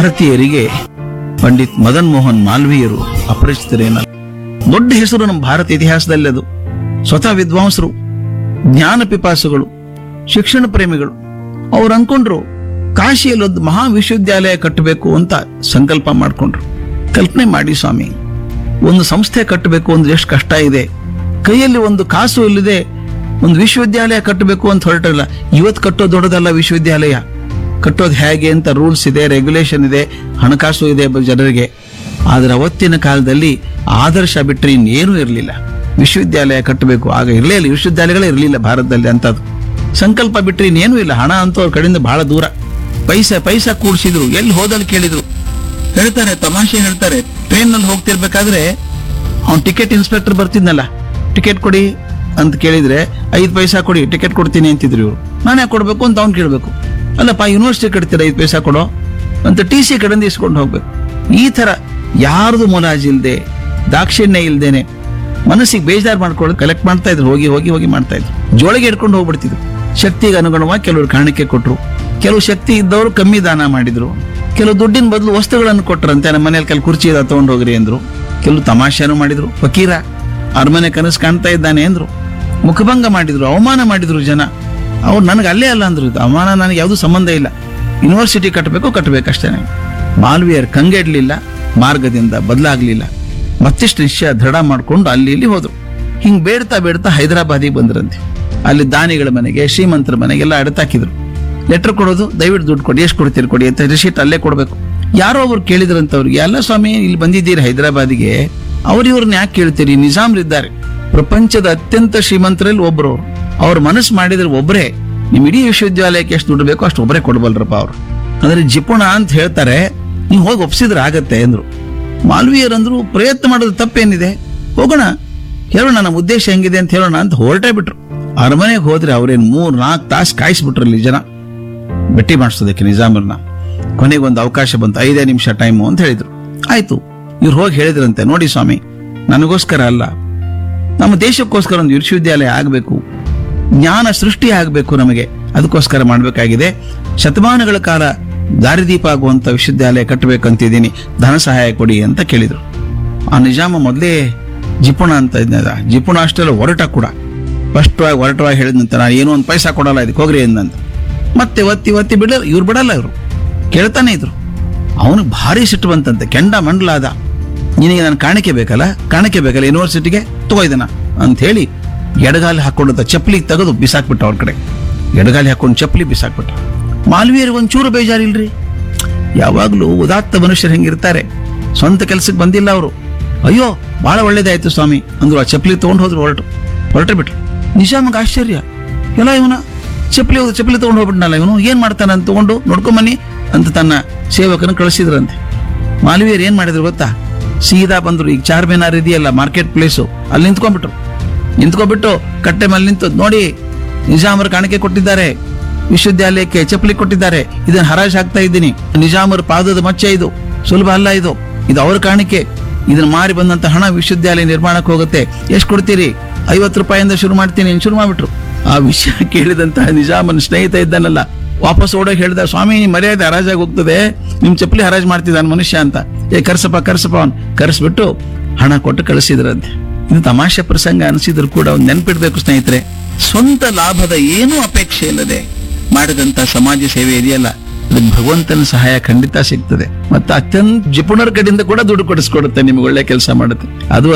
ಭಾರತೀಯರಿಗೆ ಪಂಡಿತ್ ಮದನ್ ಮೋಹನ್ ಮಾಲ್ವೀಯರು ಅಪರಿಚಿತರೇನಲ್ಲ ದೊಡ್ಡ ಹೆಸರು ನಮ್ಮ ಭಾರತ ಇತಿಹಾಸದಲ್ಲಿ ಅದು ಸ್ವತಃ ವಿದ್ವಾಂಸರು ಜ್ಞಾನ ಪಿಪಾಸುಗಳು ಶಿಕ್ಷಣ ಪ್ರೇಮಿಗಳು ಅವ್ರು ಅನ್ಕೊಂಡ್ರು ಕಾಶಿಯಲ್ಲಿ ಒಂದು ಮಹಾ ವಿಶ್ವವಿದ್ಯಾಲಯ ಕಟ್ಟಬೇಕು ಅಂತ ಸಂಕಲ್ಪ ಮಾಡ್ಕೊಂಡ್ರು ಕಲ್ಪನೆ ಮಾಡಿ ಸ್ವಾಮಿ ಒಂದು ಸಂಸ್ಥೆ ಕಟ್ಟಬೇಕು ಅಂದ್ರೆ ಎಷ್ಟು ಕಷ್ಟ ಇದೆ ಕೈಯಲ್ಲಿ ಒಂದು ಕಾಸು ಇಲ್ಲದೆ ಒಂದು ವಿಶ್ವವಿದ್ಯಾಲಯ ಕಟ್ಟಬೇಕು ಅಂತ ಹೊರಟಲ್ಲ ಇವತ್ತು ಕಟ್ಟೋದು ದೊಡ್ಡದಲ್ಲ ವಿಶ್ವವಿದ್ಯಾಲಯ ಕಟ್ಟೋದು ಹೇಗೆ ಅಂತ ರೂಲ್ಸ್ ಇದೆ ರೆಗ್ಯುಲೇಷನ್ ಇದೆ ಹಣಕಾಸು ಇದೆ ಬ- ಜನರಿಗೆ ಆದ್ರೆ ಅವತ್ತಿನ ಕಾಲದಲ್ಲಿ ಆದರ್ಶ ಬಿಟ್ಟರೆ ಇನ್ನೇನೂ ಇರಲಿಲ್ಲ ವಿಶ್ವವಿದ್ಯಾಲಯ ಕಟ್ಟಬೇಕು ಆಗ ಇರಲೇ ಇಲ್ಲ ವಿಶ್ವವಿದ್ಯಾಲಯಗಳೇ ಇರಲಿಲ್ಲ ಭಾರತದಲ್ಲಿ ಅಂತದ್ದು ಸಂಕಲ್ಪ ಬಿಟ್ಟರೆ ಇನ್ನೇನೂ ಇಲ್ಲ ಹಣ ಅಂತೂ ಅವ್ರ ಕಡೆಯಿಂದ ಬಹಳ ದೂರ ಪೈಸಾ ಪೈಸಾ ಕೂಡಿಸಿದ್ರು ಎಲ್ಲಿ ಹೋದಲ್ಲಿ ಕೇಳಿದ್ರು ಹೇಳ್ತಾರೆ ತಮಾಷೆ ಹೇಳ್ತಾರೆ ಟ್ರೈನ್ ನಲ್ಲಿ ಹೋಗ್ತಿರ್ಬೇಕಾದ್ರೆ ಅವ್ನ್ ಟಿಕೆಟ್ ಇನ್ಸ್ಪೆಕ್ಟರ್ ಬರ್ತಿದ್ನಲ್ಲ ಟಿಕೆಟ್ ಕೊಡಿ ಅಂತ ಕೇಳಿದ್ರೆ ಐದು ಪೈಸಾ ಕೊಡಿ ಟಿಕೆಟ್ ಕೊಡ್ತೀನಿ ಅಂತಿದ್ರು ಇವ್ರು ನಾನು ಯಾಕೆ ಕೊಡ್ಬೇಕು ಅಂತ ಅವ್ನು ಕೇಳಬೇಕು ಅಲ್ಲಪ್ಪ ಯೂನಿವರ್ಸಿಟಿ ಕಟ್ತೀರ ಐದು ಪೈಸಾ ಕೊಡೋ ಅಂತ ಟಿ ಸಿ ಕಡೆಯಿಂದ ಇಸ್ಕೊಂಡು ಹೋಗ್ಬೇಕು ಈ ತರ ಯಾರ್ದು ಮುಲಾಜಿಲ್ದೆ ದಾಕ್ಷಿಣ್ಯ ಇಲ್ದೇನೆ ಮನಸ್ಸಿಗೆ ಬೇಜಾರು ಮಾಡ್ಕೊಳ್ಳೋದು ಕಲೆಕ್ಟ್ ಮಾಡ್ತಾ ಇದ್ರು ಹೋಗಿ ಹೋಗಿ ಹೋಗಿ ಮಾಡ್ತಾ ಇದ್ರು ಜೋಳಿಗೆ ಹಿಡ್ಕೊಂಡು ಹೋಗ್ಬಿಡ್ತಿದ್ರು ಶಕ್ತಿಗೆ ಅನುಗುಣವಾಗಿ ಕೆಲವರು ಕಾಣಿಕೆ ಕೊಟ್ರು ಕೆಲವು ಶಕ್ತಿ ಇದ್ದವರು ಕಮ್ಮಿ ದಾನ ಮಾಡಿದ್ರು ಕೆಲವು ದುಡ್ಡಿನ ಬದಲು ವಸ್ತುಗಳನ್ನು ಕೊಟ್ರಂತೆ ನಮ್ಮ ಮನೇಲಿ ಕೆಲವು ಕುರ್ಚಿ ಇದಾವ ತಗೊಂಡು ಹೋಗ್ರಿ ಅಂದ್ರು ಕೆಲವು ತಮಾಷೆನೂ ಮಾಡಿದ್ರು ಫಕೀರ ಅರಮನೆ ಕನಸು ಕಾಣ್ತಾ ಇದ್ದಾನೆ ಅಂದ್ರು ಮುಖಭಂಗ ಮಾಡಿದ್ರು ಅವಮಾನ ಮಾಡಿದ್ರು ಜನ ಅವ್ರು ನನಗೆ ಅಲ್ಲೇ ಅಲ್ಲ ಅಂದ್ರು ಇದು ಅವಮಾನ ನನಗೆ ಯಾವುದು ಸಂಬಂಧ ಇಲ್ಲ ಯೂನಿವರ್ಸಿಟಿ ಕಟ್ಟಬೇಕು ಕಟ್ಟಬೇಕಷ್ಟೇನೆ ಮಾಲ್ವಿಯರ್ ಕಂಗೆಡ್ಲಿಲ್ಲ ಮಾರ್ಗದಿಂದ ಬದಲಾಗ್ಲಿಲ್ಲ ಮತ್ತಿಷ್ಟು ನಿಶ್ಚಯ ದೃಢ ಮಾಡ್ಕೊಂಡು ಅಲ್ಲಿ ಇಲ್ಲಿ ಹೋದ್ರು ಹಿಂಗ್ ಬೇಡ್ತಾ ಬೇಡ್ತಾ ಹೈದರಾಬಾದಿಗೆ ಬಂದ್ರಂತೆ ಅಲ್ಲಿ ದಾನಿಗಳ ಮನೆಗೆ ಶ್ರೀಮಂತರ ಮನೆಗೆಲ್ಲ ಅಡತಾಕಿದ್ರು ಲೆಟರ್ ಕೊಡೋದು ದಯವಿಟ್ಟು ದುಡ್ಡು ಕೊಡಿ ಎಷ್ಟು ಕೊಡ್ತೀರಿ ಕೊಡಿ ಅಂತ ರಿಸೀಟ್ ಅಲ್ಲೇ ಕೊಡ್ಬೇಕು ಯಾರೋ ಅವ್ರು ಕೇಳಿದ್ರಂತ ಅವ್ರಿಗೆ ಎಲ್ಲ ಸ್ವಾಮಿ ಇಲ್ಲಿ ಬಂದಿದ್ದೀರಿ ಹೈದರಾಬಾದಿಗೆ ಅವ್ರು ಇವ್ರನ್ನ ಯಾಕೆ ಕೇಳ್ತೀರಿ ನಿಜಾಮ್ರಿದ್ದಾರೆ ಪ್ರಪಂಚದ ಅತ್ಯಂತ ಶ್ರೀಮಂತರಲ್ಲಿ ಒಬ್ರು ಅವ್ರು. ಅವ್ರ ಮನಸ್ಸು ಮಾಡಿದ್ರೆ ಒಬ್ಬರೇ ನಿಮ್ ಇಡೀ ವಿಶ್ವವಿದ್ಯಾಲಯಕ್ಕೆ ಎಷ್ಟು ದುಡ್ಡು ಬೇಕೋ ಅಷ್ಟು ಒಬ್ಬರೇ ಕೊಡ್ಬಲ್ರಪ್ಪ ಅವ್ರು ಅಂದ್ರೆ ಜಿಪುಣ ಅಂತ ಹೇಳ್ತಾರೆ ನೀವು ಹೋಗಿ ಒಪ್ಸಿದ್ರೆ ಆಗತ್ತೆ ಅಂದ್ರು ಮಾಲ್ವೀಯರ್ ಅಂದ್ರು ಪ್ರಯತ್ನ ಮಾಡೋದು ತಪ್ಪೇನಿದೆ ಹೋಗೋಣ ಹೇಳೋಣ ನಮ್ಮ ಉದ್ದೇಶ ಹೆಂಗಿದೆ ಅಂತ ಹೇಳೋಣ ಅಂತ ಹೊರಟೇ ಬಿಟ್ರು ಅರಮನೆಗೆ ಹೋದ್ರೆ ಅವ್ರೇನ್ ಮೂರ್ ನಾಲ್ಕು ತಾಸು ಕಾಯಿಸ್ಬಿಟ್ರಲ್ಲಿ ಜನ ಭೇಟಿ ಮಾಡಿಸೋದಕ್ಕೆ ನಿಜಾಮರ್ನ ಕೊನೆಗೆ ಒಂದು ಅವಕಾಶ ಬಂತು ಐದೇ ನಿಮಿಷ ಟೈಮು ಅಂತ ಹೇಳಿದ್ರು ಆಯ್ತು ಇವ್ರು ಹೋಗಿ ಹೇಳಿದ್ರಂತೆ ನೋಡಿ ಸ್ವಾಮಿ ನನಗೋಸ್ಕರ ಅಲ್ಲ ನಮ್ಮ ದೇಶಕ್ಕೋಸ್ಕರ ಒಂದು ವಿಶ್ವವಿದ್ಯಾಲಯ ಆಗಬೇಕು ಜ್ಞಾನ ಸೃಷ್ಟಿ ಆಗಬೇಕು ನಮಗೆ ಅದಕ್ಕೋಸ್ಕರ ಮಾಡಬೇಕಾಗಿದೆ ಶತಮಾನಗಳ ಕಾಲ ದಾರಿದೀಪ ಆಗುವಂತ ವಿಶ್ವವಿದ್ಯಾಲಯ ಕಟ್ಟಬೇಕಂತಿದ್ದೀನಿ ಧನ ಸಹಾಯ ಕೊಡಿ ಅಂತ ಕೇಳಿದ್ರು ಆ ನಿಜಾಮ ಮೊದಲೇ ಜಿಪುಣ ಅಂತ ಇದ್ನದ ಜಿಪುಣ ಅಷ್ಟೆಲ್ಲ ಹೊರಟ ಕೂಡ ಸ್ಪಷ್ಟವಾಗಿ ಹೊರಟವಾಗಿ ಹೇಳಿದಂತ ನಾನು ಏನೋ ಒಂದು ಪೈಸಾ ಕೊಡಲ್ಲ ಇದಕ್ಕೆ ಹೋಗ್ರಿ ಎಂದಂತ ಮತ್ತೆ ಒತ್ತಿ ಒತ್ತಿ ಬಿಡಲ್ಲ ಇವ್ರು ಬಿಡಲ್ಲ ಇವರು ಕೇಳ್ತಾನೆ ಇದ್ರು ಅವನಿಗೆ ಭಾರಿ ಸಿಟ್ಟು ಬಂತಂತೆ ಕೆಂಡ ಮಂಡಲಾದ ನಿನಗೆ ನಾನು ಕಾಣಿಕೆ ಬೇಕಲ್ಲ ಕಾಣಿಕೆ ಬೇಕಲ್ಲ ಯೂನಿವರ್ಸಿಟಿಗೆ ತಗೋ ಇದನ್ನ ಅಂತ ಹೇಳಿ ಎಡಗಾಲಿ ಹಾಕೊಂಡಂತ ಚಪ್ಪಲಿ ತೆಗೆದು ಬಿಸಾಕ್ಬಿಟ್ಟ ಅವ್ರ ಕಡೆ ಎಡಗಾಲಿ ಹಾಕೊಂಡು ಚಪ್ಪಲಿ ಬಿಸಾಕ್ಬಿಟ್ಟ ಮಾಲ್ವೀಯರಿಗೆ ಒಂಚೂರು ಬೇಜಾರಿಲ್ರಿ ಯಾವಾಗಲೂ ಉದಾತ್ತ ಮನುಷ್ಯರು ಹೆಂಗಿರ್ತಾರೆ ಸ್ವಂತ ಕೆಲಸಕ್ಕೆ ಬಂದಿಲ್ಲ ಅವರು ಅಯ್ಯೋ ಬಹಳ ಒಳ್ಳೇದಾಯ್ತು ಸ್ವಾಮಿ ಅಂದ್ರು ಆ ಚಪ್ಪಲಿ ತಗೊಂಡು ಹೋದ್ರು ಹೊರಟು ಹೊರಟು ಬಿಟ್ರು ನಿಜಾಮಗ್ ಆಶ್ಚರ್ಯ ಎಲ್ಲ ಇವನ ಚಪ್ಪಲಿ ಹೋದ ಚಪ್ಪಲಿ ತಗೊಂಡು ಹೋಗ್ಬಿಟ್ನಲ್ಲ ಇವನು ಏನ್ ಮಾಡ್ತಾನೆ ಅಂತ ತಗೊಂಡು ನೋಡ್ಕೊಂಬನ್ನಿ ಅಂತ ತನ್ನ ಸೇವಕನ ಕಳಿಸಿದ್ರಂತೆ ಮಾಲ್ವೀಯರ್ ಏನ್ ಮಾಡಿದ್ರು ಗೊತ್ತಾ ಸೀದಾ ಬಂದ್ರು ಈಗ ಚಾರ್ ಮಿನಾರ್ ಇದೆಯಲ್ಲ ಮಾರ್ಕೆಟ್ ಪ್ಲೇಸು ಅಲ್ಲಿ ನಿಂತ್ಕೊಂಡ್ಬಿಟ್ರು ನಿಂತ್ಕೊಂಡ್ಬಿಟ್ಟು ಕಟ್ಟೆ ಮೇಲೆ ನಿಂತು ನೋಡಿ ನಿಜಾಮರು ಕಾಣಿಕೆ ಕೊಟ್ಟಿದ್ದಾರೆ ವಿಶ್ವವಿದ್ಯಾಲಯಕ್ಕೆ ಚಪ್ಪಲಿ ಕೊಟ್ಟಿದ್ದಾರೆ ಇದನ್ನ ಹರಾಜ್ ಹಾಕ್ತಾ ಇದ್ದೀನಿ ನಿಜಾಮರ ಪಾದದ ಮಚ್ಚೆ ಇದು ಸುಲಭ ಅಲ್ಲ ಇದು ಇದು ಅವ್ರ ಕಾಣಿಕೆ ಇದನ್ನ ಮಾರಿ ಬಂದಂತ ಹಣ ವಿಶ್ವವಿದ್ಯಾಲಯ ನಿರ್ಮಾಣಕ್ಕೆ ಹೋಗುತ್ತೆ ಎಷ್ಟು ಕೊಡ್ತೀರಿ ಐವತ್ತು ರೂಪಾಯಿಂದ ಶುರು ಮಾಡ್ತೀನಿ ಅಂತ ಶುರು ಮಾಡ್ಬಿಟ್ರು ಆ ವಿಷಯ ಕೇಳಿದಂತಹ ನಿಜಾಮನ ಸ್ನೇಹಿತ ಇದ್ದಾನಲ್ಲ ವಾಪಸ್ ಓಡೋಗಿ ಹೇಳಿದ ಸ್ವಾಮಿ ನಿಮ್ ಮರ್ಯಾದೆ ಹರಾಜಾಗಿ ಹೋಗ್ತದೆ ನಿಮ್ ಚಪ್ಪಲಿ ಹರಾಜ್ ಮಾಡ್ತಿದ್ದಾನೆ ಮನುಷ್ಯ ಅಂತ ಏ ಕರ್ಸಪ್ಪ ಕರ್ಸಪ್ಪ ಅವ್ನ್ ಕರ್ಸ್ಬಿಟ್ಟು ಹಣ ಕೊಟ್ಟು ಕಳಿಸಿದ್ರಂತೆ ಇದು ತಮಾಷೆ ಪ್ರಸಂಗ ಅನಿಸಿದ್ರು ಕೂಡ ಒಂದು ನೆನ್ಪಿಡ್ಬೇಕು ಸ್ನೇಹಿತರೆ ಸ್ವಂತ ಲಾಭದ ಏನೂ ಅಪೇಕ್ಷೆ ಇಲ್ಲದೆ ಮಾಡಿದಂತ ಸಮಾಜ ಸೇವೆ ಇದೆಯಲ್ಲ ಅದಕ್ಕೆ ಭಗವಂತನ ಸಹಾಯ ಖಂಡಿತ ಸಿಗ್ತದೆ ಮತ್ತೆ ಅತ್ಯಂತ ಜಿಪುಣರ ಕಡೆಯಿಂದ ಕೂಡ ದುಡ್ಡು ಕೊಡಿಸ್ಕೊಡುತ್ತೆ ನಿಮ್ಗೆ ಒಳ್ಳೆ ಕೆಲಸ ಮಾಡುತ್ತೆ ಅದು